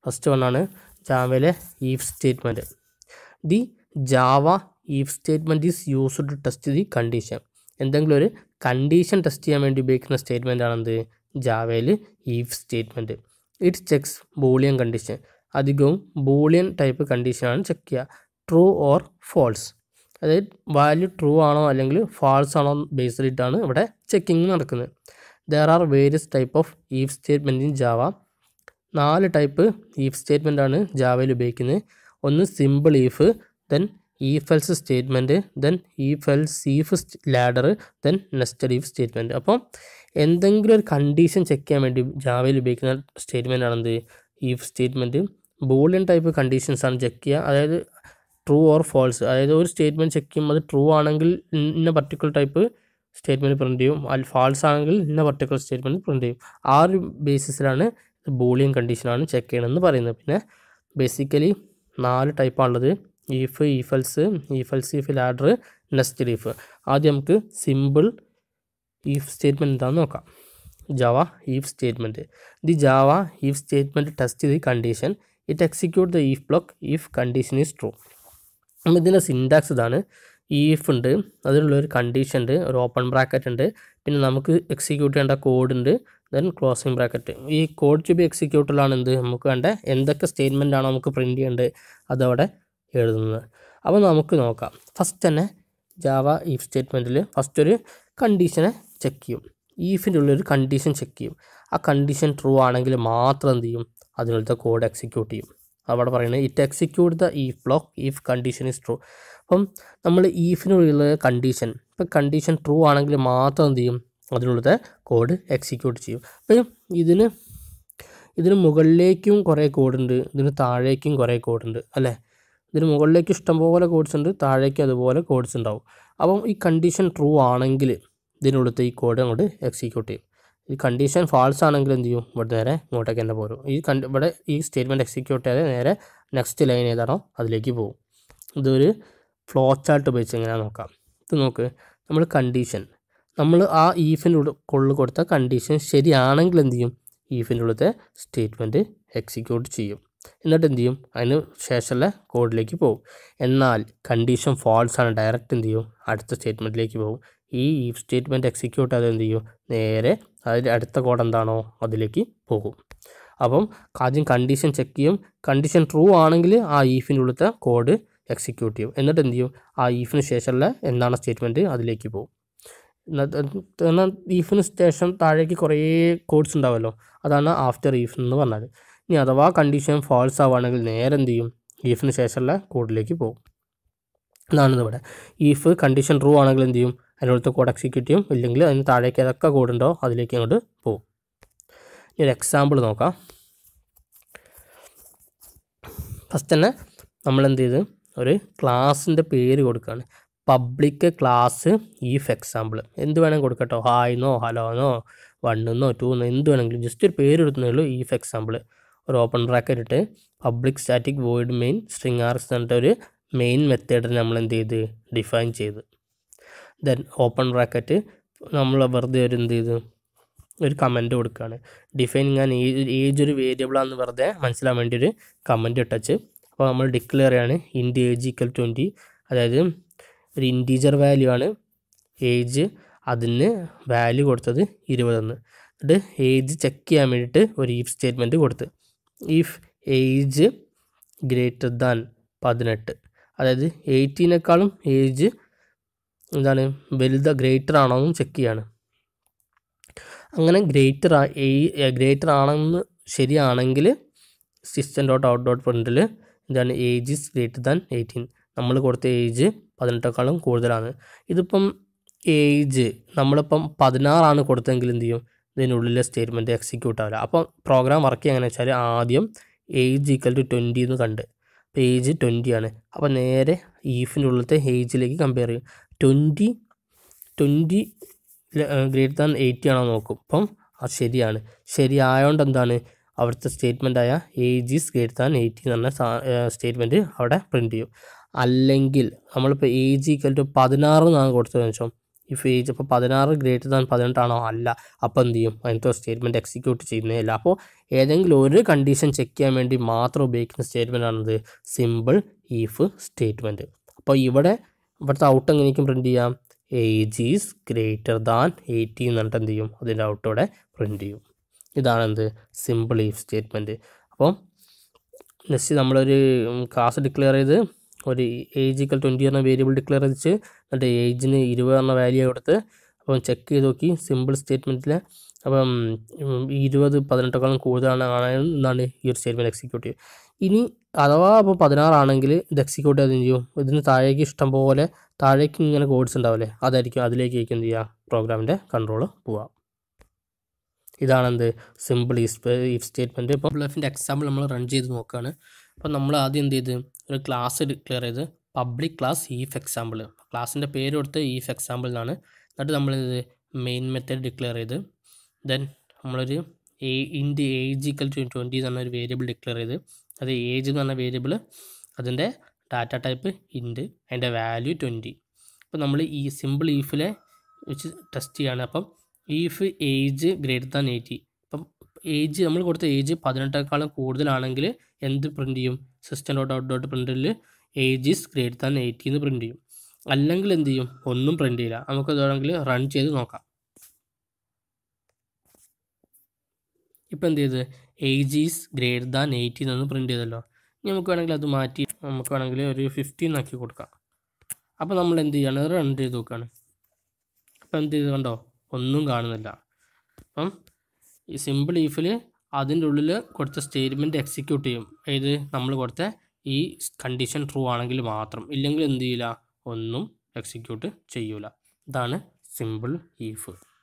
first വണ്ണാണ് ജാവയിലെ if statement the Java if statement is used to test the condition എന്തെങ്കിലും ഒരു condition test ചെയ്യാൻ വേണ്ടി ഉപയോഗിക്കുന്ന സ്റ്റേറ്റ്മെൻ്റ് ആണെന്ത് ജാവയിൽ if statement it checks boolean condition അധികവും ബൂളിയൻ ടൈപ്പ് കണ്ടീഷനാണ് ചെക്ക് ചെയ്യുക ട്രൂ ഓർ ഫോൾസ് അതായത് വാല്യൂ ട്രൂ ആണോ അല്ലെങ്കിൽ ഫാൾസ് ആണോ ബേസ് ചെയ്തിട്ടാണ് ഇവിടെ ചെക്കിങ് നടക്കുന്നത് there are various type of if statement in Java നാല് ടൈപ്പ് ഈഫ് സ്റ്റേറ്റ്മെൻ്റ് ആണ് ജാവയിൽ ഉപയോഗിക്കുന്നത് ഒന്ന് simple if then if else statement then if else if ladder then nested if statement അപ്പം എന്തെങ്കിലും ഒരു കണ്ടീഷൻ ചെക്ക് ചെയ്യാൻ വേണ്ടി ജാവയിൽ ഉപയോഗിക്കുന്ന സ്റ്റേറ്റ്മെൻ്റ് ആണെന്ത് if statement boolean type conditions ആണ് ചെക്ക് ചെയ്യുക അതായത് ട്രൂ ഓർ ഫോൾസ് അതായത് ഒരു സ്റ്റേറ്റ്മെൻറ്റ് ചെക്ക് ചെയ്യുമ്പോൾ അത് ട്രൂ ആണെങ്കിൽ ഇന്ന പർട്ടിക്കുലർ ടൈപ്പ് സ്റ്റേറ്റ്മെൻറ്റ് പ്രിൻറ്റ് ചെയ്യും അല്ല ഫാൾസ് ആണെങ്കിൽ ഇന്ന പർട്ടിക്കുലർ സ്റ്റേറ്റ്മെൻറ്റ് പ്രിൻറ്റ് ചെയ്യും ആ ഒരു ബേസിസിലാണ് ബൂളിയൻ കണ്ടീഷനാണ് ചെക്ക് ചെയ്യണമെന്ന് പറയുന്നത് പിന്നെ ബേസിക്കലി നാല് ടൈപ്പാണുള്ളത് if if else if else if ladder nest if ആദ്യം നമുക്ക് സിമ്പിൾ ഈഫ് സ്റ്റേറ്റ്മെൻറ്റ് എന്താണെന്ന് നോക്കാം Java if statement the Java if statement test the condition it execute the if block if condition is true അപ്പം ഇതിൻ്റെ സിൻടാക്സ് ഇതാണ് if ഉണ്ട് അതിലുള്ള ഒരു കണ്ടീഷൻ ഉണ്ട് ഒരു ഓപ്പൺ ബ്രാക്കറ്റ് ഉണ്ട് പിന്നെ നമുക്ക് എക്സിക്യൂട്ട് ചെയ്യേണ്ട കോഡ് ഉണ്ട് ദെൻ ക്ലോസിങ് ബ്രാക്കറ്റ് ഈ കോഡ് ടു ബി എക്സിക്യൂട്ടബിളാണ് എന്ത് നമുക്ക് വേണ്ട എന്തൊക്കെ സ്റ്റേറ്റ്മെൻ്റ് ആണോ നമുക്ക് പ്രിൻറ്റ് ചെയ്യേണ്ടത് അതവിടെ എഴുതുന്നത് അപ്പോൾ നമുക്ക് നോക്കാം ഫസ്റ്റ് തന്നെ ജാവ ഈഫ് സ്റ്റേറ്റ്മെൻറ്റിൽ ഫസ്റ്റ് ഒരു കണ്ടീഷനെ ചെക്ക് ചെയ്യും ഈഫിൻ്റെ ഉള്ളൊരു കണ്ടീഷൻ ചെക്ക് ചെയ്യും ആ കണ്ടീഷൻ ട്രൂ ആണെങ്കിൽ മാത്രം എന്ത് ചെയ്യും അതിനുള്ളത്തെ കോഡ് എക്സിക്യൂട്ട് ചെയ്യും അവിടെ പറയുന്നത് it execute the if block if condition is true അപ്പം നമ്മൾ ഈഫിനുള്ള കണ്ടീഷൻ ഇപ്പം കണ്ടീഷൻ ട്രൂ ആണെങ്കിൽ മാത്രം എന്ത് ചെയ്യും അതിനുള്ളത്തെ കോഡ് എക്സിക്യൂട്ട് ചെയ്യും അപ്പം ഇതിന് ഇതിന് മുകളിലേക്കും കുറേ കോഡുണ്ട് ഇതിന് താഴേക്കും കുറേ കോഡുണ്ട് അല്ലേ ഇതിന് മുകളിലേക്ക് ഇഷ്ടംപോലെ കോഡ്സ് ഉണ്ട് താഴേക്ക് അതുപോലെ കോഡ്സ് ഉണ്ടാവും അപ്പം ഈ കണ്ടീഷൻ ട്രൂ ആണെങ്കിൽ ഇതിനുള്ളത്തെ ഈ കോഡ് അങ്ങോട്ട് എക്സിക്യൂട്ട് ചെയ്യും ഈ കണ്ടീഷൻ ഫാൾസ് ആണെങ്കിൽ എന്ത് ചെയ്യും ഇവിടെ നേരെ ഇങ്ങോട്ടേക്ക് തന്നെ പോരും ഈ കണ്ട് ഇവിടെ ഈ സ്റ്റേറ്റ്മെൻറ്റ് എക്സിക്യൂട്ട് ചെയ്ത് നേരെ നെക്സ്റ്റ് ലൈൻ ഏതാണോ അതിലേക്ക് പോകും ഇതൊരു ഫ്ലോ ചാർട്ട് ഉപയോഗിച്ച് എങ്ങനെയാ നോക്കാം ഇത് നോക്ക് നമ്മൾ കണ്ടീഷൻ നമ്മൾ ആ ഈഫിൻ്റെ ഉള്ളിൽ കൊടുത്ത കണ്ടീഷൻ ശരിയാണെങ്കിൽ എന്ത് ചെയ്യും ഈഫിൻ്റെ ഉള്ളത്തെ സ്റ്റേറ്റ്മെൻറ്റ് എക്സിക്യൂട്ട് ചെയ്യും എന്നിട്ട് എന്ത് ചെയ്യും അതിന് ശേഷമുള്ള കോഡിലേക്ക് പോകും എന്നാൽ കണ്ടീഷൻ ഫാൾസ് ആണ് ഡയറക്റ്റ് എന്ത് ചെയ്യും അടുത്ത സ്റ്റേറ്റ്മെൻറ്റിലേക്ക് പോകും ഈ ഈഫ് സ്റ്റേറ്റ്മെൻറ്റ് എക്സിക്യൂട്ട് ചെയ്ത് എന്ത് ചെയ്യും നേരെ അതിൽ അടുത്ത കോഡ് എന്താണോ അതിലേക്ക് പോകും അപ്പം ആദ്യം കണ്ടീഷൻ ചെക്ക് ചെയ്യും കണ്ടീഷൻ ട്രൂ ആണെങ്കിൽ ആ ഈഫിൻ്റെ ഉള്ളത്തെ കോഡ് എക്സിക്യൂട്ട് ചെയ്യും എന്നിട്ട് എന്ത് ചെയ്യും ആ ഈഫിന് ശേഷമുള്ള എന്താണ് സ്റ്റേറ്റ്മെൻറ്റ് അതിലേക്ക് പോകും എന്നാൽ ഈഫിന് ശേഷം താഴേക്ക് കുറേ കോഡ്സ് ഉണ്ടാവുമല്ലോ അതാണ് ആഫ്റ്റർ ഈഫ് എന്ന് പറഞ്ഞാൽ ഇനി അഥവാ കണ്ടീഷൻ ഫാൾസ് ആവുകയാണെങ്കിൽ നേരെ എന്ത് ചെയ്യും ഈഫിന് ശേഷമുള്ള കോഡിലേക്ക് പോകും ഇതാണ് ഇവിടെ ഈഫ് കണ്ടീഷൻ ട്രൂ ആണെങ്കിൽ എന്ത് ചെയ്യും അതിനടുത്ത് കോഡ് എക്സിക്യൂട്ട് ചെയ്യും ഇല്ലെങ്കിൽ അതിന് താഴേക്ക് ഏതൊക്കെ കോഡ് ഉണ്ടോ അതിലേക്ക് അങ്ങോട്ട് പോകും ഇനി ഒരു എക്സാമ്പിൾ നോക്കാം ഫസ്റ്റ് തന്നെ നമ്മൾ എന്ത് ചെയ്ത് ഒരു ക്ലാസ്സിൻ്റെ പേര് കൊടുക്കുകയാണ് പബ്ലിക് ക്ലാസ് ഈഫ് എക്സാമ്പിൾ എന്ത് വേണമെങ്കിൽ കൊടുക്കട്ടോ ഹായ്ന്നോ ഹലോന്നോ വണ്ണെന്നോ ടൂന്നോ എന്ത് വേണമെങ്കിലും ജസ്റ്റ് ഒരു പേര് എടുത്തേ ഉള്ളൂ ഈഫ് എക്സാമ്പിൾ ഒരു ഓപ്പൺ ബ്രാക്കറ്റ് ഇട്ട് public static void main string args എന്നിട്ട് ഒരു മെയിൻ മെത്തേഡിന് നമ്മൾ എന്ത് ചെയ്ത് ഡിഫൈൻ ചെയ്ത് ദെൻ ഓപ്പൺ ബ്രാക്കറ്റ് നമ്മൾ വെറുതെ ഒരു എന്ത് ചെയ്തു ഒരു കമൻറ്റ് കൊടുക്കുകയാണ് ഡിഫൈനിങ് ആൻ ഏജ് ഒരു വേരിയബിളാണെന്ന് വെറുതെ മനസ്സിലാൻ വേണ്ടി ഒരു കമൻറ്റ് ഇട്ടച്ച് അപ്പോൾ നമ്മൾ ഡിക്ലെയർ ചെയ്യാണ് ഇൻറ്റ് ഏജ് ഈക്വൽ ട്വൻറ്റി അതായത് ഒരു ഇൻറ്റീജർ വാല്യൂ ആണ് ഏജ് അതിന് വാല്യൂ കൊടുത്തത് ഇരുപതെന്ന് എന്നിട്ട് ഏജ് ചെക്ക് ചെയ്യാൻ വേണ്ടിയിട്ട് ഒരു ഈഫ് സ്റ്റേറ്റ്മെൻറ്റ് കൊടുത്ത് ഇഫ് ഏജ് ഗ്രേറ്റർ ദാൻ പതിനെട്ട് അതായത് എയ്റ്റീനേക്കാളും ഏജ് എന്താണ് വലുത് ഗ്രേറ്റർ ആണോ എന്ന് ചെക്ക് ചെയ്യാണ് അങ്ങനെ ഗ്രേറ്റർ ഗ്രേറ്റർ ആണെന്ന് ശരിയാണെങ്കിൽ system dot out dot println എന്താണ് age is greater than eighteen നമ്മൾ കൊടുത്ത ഏജ് പതിനെട്ടേക്കാളും കൂടുതലാണ് ഇതിപ്പം ഏജ് നമ്മളിപ്പം പതിനാറാണ് കൊടുത്തതെങ്കിൽ എന്ത് ചെയ്യും ഇതിനുള്ളിലെ സ്റ്റേറ്റ്മെൻറ്റ് എക്സിക്യൂട്ട് ആവില്ല അപ്പം പ്രോഗ്രാം വർക്ക് ചെയ്യുക എങ്ങനെ വെച്ചാൽ ആദ്യം ഏജ് ഈക്വൽ ടു ട്വൻറ്റി എന്ന് കണ്ട് അപ്പോൾ ഏജ് ട്വൻറ്റി ആണ് അപ്പോൾ നേരെ ഈഫിൻ്റെ ഉള്ളിലത്തെ ഏജിലേക്ക് കമ്പയർ ചെയ്യും twenty twenty greater than eighty ആണോ നോക്കും അപ്പം അത് ശരിയാണ് ശരിയായതുകൊണ്ട് എന്താണ് അവിടുത്തെ സ്റ്റേറ്റ്മെൻ്റ് ആയ age is greater than eighty എന്ന് പറഞ്ഞ സ്റ്റേറ്റ്മെൻറ്റ് അവിടെ പ്രിൻറ്റ് ചെയ്യും അല്ലെങ്കിൽ നമ്മളിപ്പോൾ ഏജ് ഈക്വൽ ടു പതിനാറ് എന്നാണ് കൊടുത്തതെന്ന് വെച്ചോ ഇഫ് ഏജ് അപ്പോൾ പതിനാറ് ഗ്രേറ്റർ ദാൻ പതിനെട്ടാണോ അല്ല അപ്പോൾ എന്ത് ചെയ്യും അതിനകത്ത് സ്റ്റേറ്റ്മെൻറ്റ് എക്സിക്യൂട്ട് ചെയ്യുന്നതില്ല അപ്പോൾ ഏതെങ്കിലും ഒരു കണ്ടീഷൻ ചെക്ക് ചെയ്യാൻ വേണ്ടി മാത്രം ഉപയോഗിക്കുന്ന സ്റ്റേറ്റ്മെൻ്റ് ആണത് സിമ്പിൾ ഈഫ് സ്റ്റേറ്റ്മെൻറ്റ് അപ്പോൾ ഇവിടെ ഇവിടുത്തെ ഔട്ട് എങ്ങനെയൊക്കെ പ്രിൻറ്റ് ചെയ്യാം age is greater than eighteen എന്നിട്ട് എന്ത് ചെയ്യും അതിൻ്റെ ഔട്ട് ഇവിടെ പ്രിൻറ്റ് ചെയ്യും ഇതാണ് എന്ത് സിമ്പിൾ ഈഫ് സ്റ്റേറ്റ്മെൻറ്റ് അപ്പം നെക്സ്റ്റ് നമ്മളൊരു ക്ലാസ് ഡിക്ലെയർ ചെയ്ത് ഒരു ഏജ് ഇക്കൽ ട്വൻറ്റി എന്ന വേരിയബിൾ ഡിക്ലെയർ ചെയ്തിട്ട് എന്നിട്ട് ഏജിന് ഇരുപത് എന്ന വാല്യൂ കൊടുത്ത് അപ്പം ചെക്ക് ചെയ്ത് നോക്കി സിമ്പിൾ സ്റ്റേറ്റ്മെൻറ്റിൽ അപ്പം ഉം, ഈ ഇരുപത് പതിനെട്ടേക്കാളും കൂടുതലാണ് ആണെങ്കിൽ എന്നാണ് ഈ ഒരു സ്റ്റേറ്റ്മെൻറ്റ് എക്സിക്യൂട്ട് ചെയ്യുക ഇനി അഥവാ അപ്പോൾ പതിനാറാണെങ്കിൽ ഇത് എക്സിക്യൂട്ട് ചെയ്ത് എന്ത് ചെയ്യും ഇതിന് താഴേക്ക് ഇഷ്ടം പോലെ താഴേക്ക് ഇങ്ങനെ കോഡ്സ് ഉണ്ടാവില്ലേ അതായിരിക്കും അതിലേക്കായിരിക്കും എന്ത് ചെയ്യുക പ്രോഗ്രാമിൻ്റെ കൺട്രോൾ പോവുക ഇതാണ് എന്ത് സിമ്പിൾ ഈ ഇഫ് സ്റ്റേറ്റ്മെൻറ്റ് ഇപ്പോൾ എഫിൻ്റെ എക്സാമ്പിൾ നമ്മൾ റൺ ചെയ്ത് നോക്കുകയാണ് അപ്പോൾ നമ്മൾ ആദ്യം എന്ത് ചെയ്ത് ഒരു ക്ലാസ് ഡിക്ലെയർ ചെയ്ത് പബ്ലിക് ക്ലാസ് ഈഫ് എക്സാമ്പിൾ ക്ലാസ്സിൻ്റെ പേര് കൊടുത്ത് ഈഫ് എക്സാമ്പിൾ എന്നാണ് എന്നിട്ട് നമ്മൾ ഇത് മെയിൻ മെത്തേഡ് ഡിക്ലെയർ ചെയ്ത് ദെൻ നമ്മളൊരു a int age equal to twenty എന്ന് പറഞ്ഞ ഒരു വേരിയബിൾ ഡിക്ലെയർ ചെയ്ത് അത് ഏജ് എന്ന് പറഞ്ഞ വേരിയബിൾ അതിൻ്റെ ഡാറ്റ ടൈപ്പ് ഇൻഡ് അതിൻ്റെ വാല്യൂ ട്വൻറ്റി അപ്പോൾ നമ്മൾ ഈ സിമ്പിൾ ഈഫിലെ വെച്ച് ടെസ്റ്റ് ചെയ്യാണ് അപ്പം if age greater than eighty അപ്പം ഏജ് നമ്മൾ കൊടുത്ത ഏജ് പതിനെട്ടേക്കാളും കൂടുതലാണെങ്കിൽ എന്ത് പ്രിൻറ്റ് ചെയ്യും system dot out dot println age is greater than eighty എന്ന് പ്രിൻറ്റ് ചെയ്യും അല്ലെങ്കിൽ എന്ത് ചെയ്യും ഒന്നും പ്രിൻറ്റ് ചെയ്യില്ല നമുക്ക് ഇതാണെങ്കിൽ റൺ ചെയ്ത് നോക്കാം ഇപ്പം എന്ത് ചെയ്ത് age is greater than eighteen എന്ന് പ്രിൻറ്റ് ചെയ്തല്ലോ ഇനി നമുക്ക് വേണമെങ്കിൽ അത് മാറ്റി നമുക്ക് വേണമെങ്കിൽ ഒരു ഫിഫ്റ്റീൻ ആക്കി കൊടുക്കാം അപ്പോൾ നമ്മൾ എന്ത് ചെയ്യാണ് റൺ ചെയ്ത് നോക്കുകയാണ് അപ്പോൾ എന്ത് ചെയ്ത് കണ്ടോ ഒന്നും കാണുന്നില്ല അപ്പം ഈ സിമ്പിൾ ഈഫിൽ അതിൻ്റെ ഉള്ളിൽ കൊടുത്ത സ്റ്റേറ്റ്മെൻറ്റ് എക്സിക്യൂട്ട് ചെയ്യും ഏത് നമ്മൾ കൊടുത്ത ഈ കണ്ടീഷൻ ട്രൂ ആണെങ്കിൽ മാത്രം ഇല്ലെങ്കിൽ എന്ത് ചെയ്യില്ല ഒന്നും എക്സിക്യൂട്ട് ചെയ്യൂല ഇതാണ് സിമ്പിൾ ഈഫ്